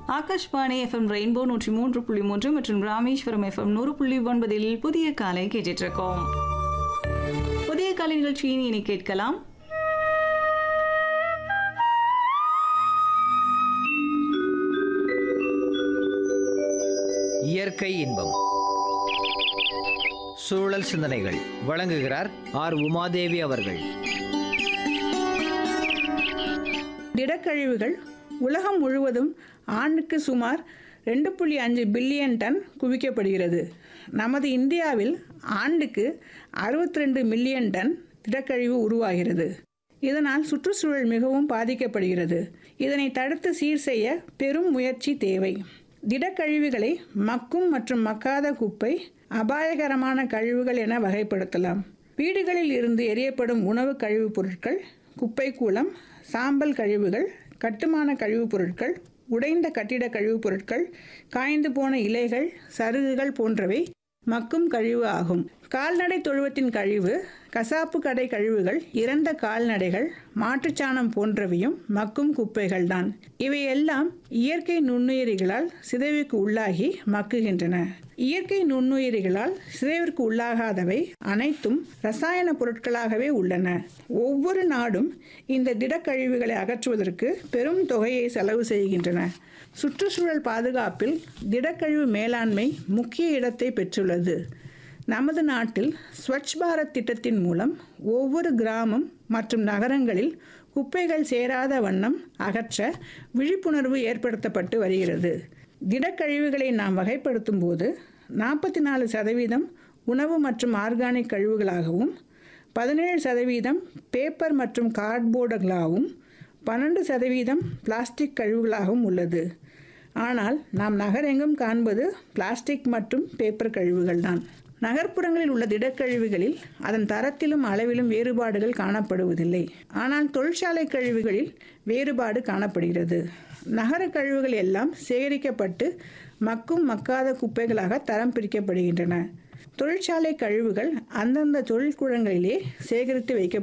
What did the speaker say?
Akashvani FM rainbow நூற்றி மூன்று புள்ளி மூன்று மற்றும் ராமேஸ்வரம் எஃப்எம் நூறு புள்ளி ஒன்பதில் புதிய காலை கேட்டுட்டு இருக்கோம் புதிய காலை நிகழ்ச்சியின் இனி கேட்கலாம் இயற்கை இன்பம் சூழல் சிந்தனைகள் வழங்குகிறார் ஆர் உமாதேவி அவர்கள் திடக்கழிவுகள் உலகம் முழுவதும் ஆண்டுக்கு சுமார் ரெண்டு புள்ளி அஞ்சு பில்லியன் டன் குவிக்கப்படுகிறது நமது இந்தியாவில் ஆண்டுக்கு அறுபத்தி ரெண்டு மில்லியன் டன் திடக்கழிவு உருவாகிறது இதனால் சுற்றுச்சூழல் மிகவும் பாதிக்கப்படுகிறது இதனை தடுத்து சீர் செய்ய பெரும் முயற்சி தேவை திடக்கழிவுகளை மக்கும் மற்றும் மக்காத குப்பை அபாயகரமான கழிவுகள் என வகைப்படுத்தலாம் வீடுகளில் இருந்து எரியப்படும் உணவு கழிவுப் பொருட்கள் குப்பை கூலம் சாம்பல் கழிவுகள் கட்டுமான கழிவுப் பொருட்கள் உடைந்த கட்டிட கழிவுப் பொருட்கள் காய்ந்து போன இலைகள் சருகுகள் போன்றவை மக்கும் கழிவு ஆகும் கால்நடை தொழுவத்தின் கழிவு கசாப்பு கடை கழிவுகள் இறந்த கால்நடைகள் மாட்டுச்சாணம் போன்றவையும் மக்கும் குப்பைகள்தான் இவையெல்லாம் இயற்கை நுண்ணுயிரிகளால் சிதைவுக்கு உள்ளாகி மக்குகின்றன இயற்கை நுண்ணுயிரிகளால் சிதைவிற்கு உள்ளாகாதவை அனைத்தும் ரசாயன பொருட்களாகவே உள்ளன ஒவ்வொரு நாடும் இந்த திடக்கழிவுகளை அகற்றுவதற்கு பெரும் தொகையை செலவு செய்கின்றன சுற்றுச்சூழல் பாதுகாப்பில் திடக்கழிவு மேலாண்மை முக்கிய இடத்தை பெற்றுள்ளது நமது நாட்டில் ஸ்வச் பாரத் திட்டத்தின் மூலம் ஒவ்வொரு கிராமம் மற்றும் நகரங்களில் குப்பைகள் சேராத வண்ணம் அகற்ற விழிப்புணர்வு ஏற்படுத்தப்பட்டு வருகிறது திடக்கழிவுகளை நாம் வகைப்படுத்தும் போது நாற்பத்தி நாலு சதவீதம் உணவு மற்றும் ஆர்கானிக் கழிவுகளாகவும் பதினேழு சதவீதம் பேப்பர் மற்றும் கார்ட்போர்டுகளாகவும் பன்னெண்டு சதவீதம் பிளாஸ்டிக் கழிவுகளாகவும் உள்ளது ஆனால் நாம் நகரெங்கும் காண்பது பிளாஸ்டிக் மற்றும் பேப்பர் கழிவுகள்தான் நகர்ப்புறங்களில் உள்ள திடக்கழிவுகளில் அதன் தரத்திலும் அளவிலும் வேறுபாடுகள் காணப்படுவதில்லை ஆனால் தொழிற்சாலை கழிவுகளில் வேறுபாடு காணப்படுகிறது நகர கழிவுகள் எல்லாம் சேகரிக்கப்பட்டு மக்கும் மக்காத குப்பைகளாக தரம் பிரிக்கப்படுகின்றன தொழிற்சாலை கழிவுகள் அந்தந்த தொழிற்கூடங்களிலே சேகரித்து வைக்க